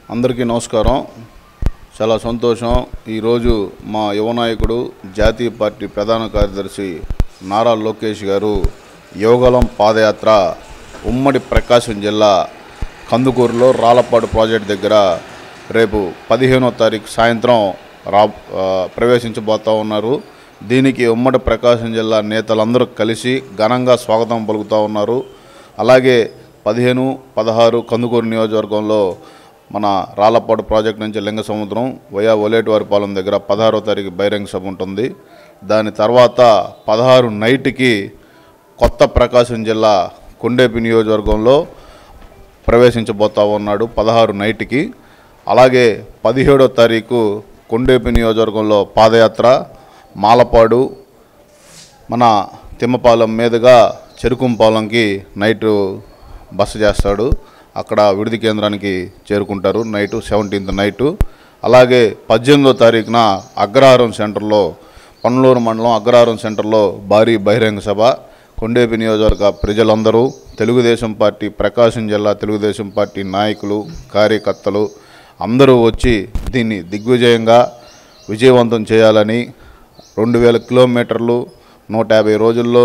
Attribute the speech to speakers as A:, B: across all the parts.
A: అందరికీ నమస్కారం చాలా సంతోషం ఈరోజు మా యువ నాయకుడు జాతీయ పార్టీ ప్రధాన కార్యదర్శి నారా లోకేష్ గారు యోగలం పాదయాత్ర ఉమ్మడి ప్రకాశం జిల్లా కందుకూరులో రాలపాడు ప్రాజెక్ట్ దగ్గర రేపు పదిహేనో తారీఖు సాయంత్రం రా ఆ, ప్రవేశించబోతా ఉన్నారు దీనికి ఉమ్మడి ప్రకాశం జిల్లా నేతలందరూ కలిసి ఘనంగా స్వాగతం పలుకుతూ ఉన్నారు అలాగే పదిహేను పదహారు కందుకూరు నియోజకవర్గంలో మన రాళ్లపాడు ప్రాజెక్ట్ నుంచి లింగ సముద్రం వయా ఒలేటివారిపాలెం దగ్గర పదహారో తారీఖు బహిరంగ సభ ఉంటుంది దాని తర్వాత పదహారు నైట్కి కొత్త ప్రకాశం జిల్లా కొండేపి నియోజకవర్గంలో ప్రవేశించబోతా ఉన్నాడు పదహారు నైట్కి అలాగే పదిహేడో తారీఖు కొండేపి నియోజకవర్గంలో పాదయాత్ర మాలపాడు మన తిమ్మపాలెం మీదుగా చెరుకుంపాలెంకి నైట్ బస చేస్తాడు అక్కడ విడిది కేంద్రానికి చేరుకుంటారు నైటు సెవెంటీన్త్ నైటు అలాగే పద్దెనిమిదో తారీఖున అగ్రహారం సెంటర్లో పన్నలూరు మండలం అగ్రహారం సెంటర్లో భారీ బహిరంగ సభ కొండేపి నియోజకవర్గ ప్రజలందరూ తెలుగుదేశం పార్టీ ప్రకాశం జిల్లా తెలుగుదేశం పార్టీ నాయకులు కార్యకర్తలు అందరూ వచ్చి దీన్ని దిగ్విజయంగా విజయవంతం చేయాలని రెండు వేల కిలోమీటర్లు నూట యాభై రోజుల్లో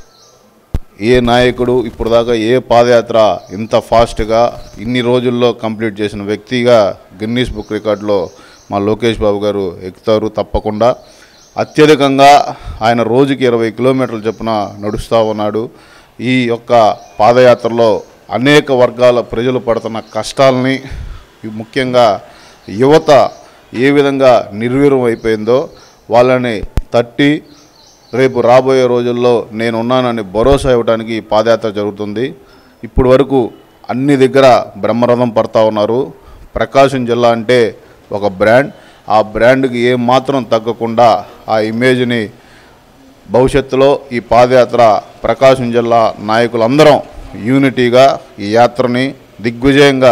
A: ఏ నాయకుడు ఇప్పుడు దాకా ఏ పాదయాత్ర ఇంత ఫాస్ట్గా ఇన్ని రోజుల్లో కంప్లీట్ చేసిన వ్యక్తిగా గిన్నీస్ బుక్ రికార్డులో మా లోకేష్ బాబు గారు ఎక్కుతారు తప్పకుండా అత్యధికంగా ఆయన రోజుకి ఇరవై కిలోమీటర్ల చొప్పున నడుస్తూ ఉన్నాడు ఈ యొక్క పాదయాత్రలో అనేక వర్గాల ప్రజలు పడుతున్న కష్టాలని ముఖ్యంగా యువత ఏ విధంగా నిర్వీర్యం అయిపోయిందో వాళ్ళని తట్టి రేపు రాబోయే రోజుల్లో నేను ఉన్నానని భరోసా ఇవ్వడానికి ఈ పాదయాత్ర జరుగుతుంది ఇప్పుడు వరకు అన్ని దగ్గర బ్రహ్మరథం పడతా ఉన్నారు ప్రకాశం జిల్లా అంటే ఒక బ్రాండ్ ఆ బ్రాండ్కి ఏ మాత్రం తగ్గకుండా ఆ ఇమేజ్ని భవిష్యత్తులో ఈ పాదయాత్ర ప్రకాశం జిల్లా నాయకులందరం యూనిటీగా ఈ యాత్రని దిగ్విజయంగా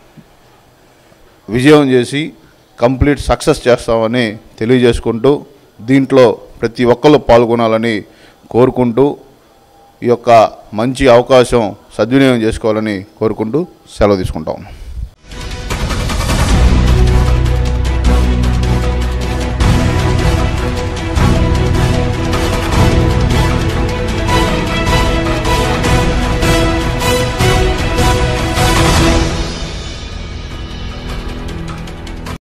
A: విజయం చేసి కంప్లీట్ సక్సెస్ చేస్తామని తెలియజేసుకుంటూ దీంట్లో ప్రతి ఒక్కరు పాల్గొనాలని కోరుకుంటూ ఈ యొక్క మంచి అవకాశం సద్వినియోగం చేసుకోవాలని కోరుకుంటూ సెలవు తీసుకుంటాం